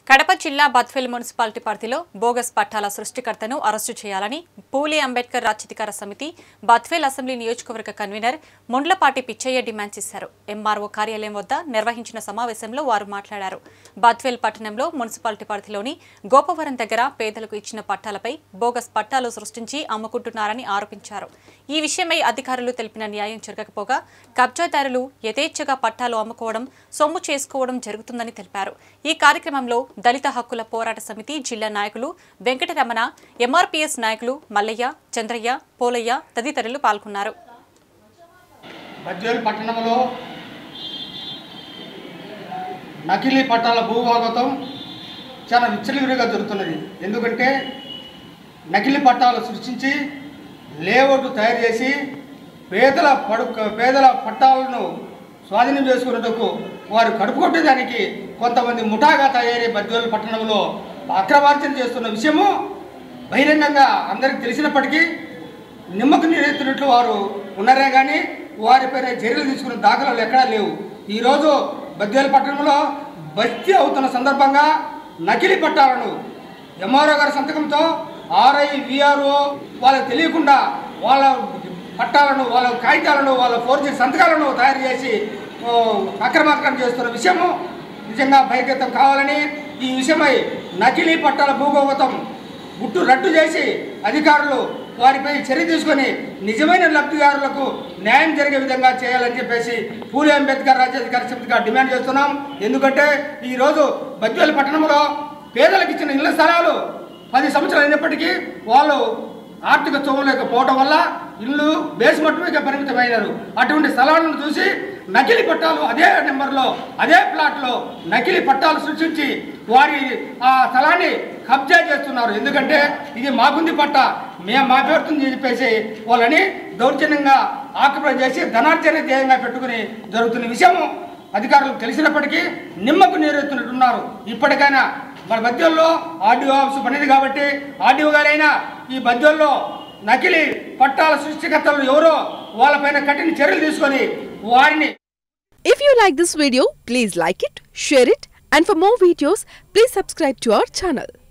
కడప జిల్లా బత్వేల్ మున్సిపాలిటీ పరిధిలో బోగస్ పట్టాల సృష్టికర్తను అరెస్టు చేయాలని పూలే అంబేద్కర్ రాజ్యాధికార సమితి బత్వేల్ అసెంబ్లీ నియోజకవర్గ కన్వీనర్ ముండ్లపాటి పిచ్చయ్య డిమాండ్ చేశారు ఎంఆర్ఓ కార్యాలయం వద్ద నిర్వహించిన సమావేశంలో వారు మాట్లాడారు బత్వేల్ పట్టణంలో మున్సిపాలిటీ పరిధిలోని గోపవరం దగ్గర పేదలకు ఇచ్చిన పట్టాలపై బోగస్ పట్టాలు సృష్టించి అమ్ముకుంటున్నారని ఆరోపించారు ఈ విషయమై అధికారులు తెలిపిన న్యాయం జరగకపోగా కబ్జాదారులు యథేచ్ఛగా పట్టాలు అమ్ముకోవడం సొమ్ము చేసుకోవడం జరుగుతుందని తెలిపారు ఈ కార్యక్రమంలో దళిత హక్కుల పోరాట సమితి జిల్లా నాయకులు వెంకటరమణ ఎంఆర్పీఎస్ నాయకులు మల్లయ్య చంద్రయ్య పోలయ్య తదితరులు పాల్గొన్నారు బద్వేలు పట్టణంలో నకిలీ పట్టాల భూభాగతం చాలా విచ్చలవిడిగా జరుగుతున్నది ఎందుకంటే నకిలీ పట్టాలు సృష్టించి లేఅవుట్ తయారు చేసి పేదల పడుక పేదల పట్టాలను స్వాధీనం చేసుకునేందుకు వారు కడుపు కొట్టేదానికి కొంతమంది ముఠాగా తయారై బద్వేలు పట్టణంలో అక్రమార్జన చేస్తున్న విషయము బహిరంగంగా అందరికీ తెలిసినప్పటికీ నిమ్మకు నీరెత్తినట్లు వారు ఉన్నారే కానీ వారిపైన చర్యలు తీసుకున్న దాఖలాలు ఎక్కడా లేవు ఈరోజు బద్వేలు పట్టణంలో బస్తీ అవుతున్న సందర్భంగా నకిలీ పట్టాలను ఎంఆర్ఓ గారి సంతకంతో ఆర్ఐ విఆర్ఓ వాళ్ళకి తెలియకుండా వాళ్ళ పట్టాలను వాళ్ళ కాగితాలను వాళ్ళ ఫోర్జీ సంతకాలను తయారు చేసి ఓ, అక్రమాక్రమం చేస్తున్న విషయము నిజంగా బహిర్గతం కావాలని ఈ విషయమై నకిలీ పట్టాల భూగోగతం గుట్టు రట్టు చేసి అధికారులు వారిపై చర్య తీసుకొని నిజమైన లబ్ధిదారులకు న్యాయం జరిగే విధంగా చేయాలని చెప్పేసి పూలే అంబేద్కర్ రాజ్యాధికార సమితిగా డిమాండ్ చేస్తున్నాం ఎందుకంటే ఈరోజు బద్వేలు పట్టణంలో పేదలకు ఇచ్చిన ఇళ్ల స్థలాలు పది సంవత్సరాలు అయినప్పటికీ వాళ్ళు ఆర్థిక చూడలేకపోవడం వల్ల ఇల్లు బేస్మట్టుగా పరిమితమైనారు అటువంటి స్థలాలను చూసి నకిలీ పట్టాలు అదే నెంబర్లో అదే ప్లాట్లో నకిలీ పట్టాలు సృష్టించి వారి ఆ స్థలాన్ని కబ్జా చేస్తున్నారు ఎందుకంటే ఇది మాకుంది పట్ట మేము మా పేరుతుంది చెప్పేసి వాళ్ళని దౌర్జన్యంగా ఆక్రమణ చేసి ధనార్జన ధ్యేయంగా పెట్టుకుని జరుగుతున్న విషయము అధికారులకు తెలిసినప్పటికీ నిమ్మకు నీరెత్తున్నట్టున్నారు ఇప్పటికైనా మన మధ్యలో ఆర్డీఓ ఆఫీసు పనిది కాబట్టి ఆర్డీఓ గారైనా ఈ మధ్యలో నకిలీ పట్టాల సృష్టికర్తలు ఎవరో వాళ్ళపైన కఠిన చర్యలు తీసుకొని వారిని If you like this video, please like it, share it, and for more videos, please subscribe to our channel.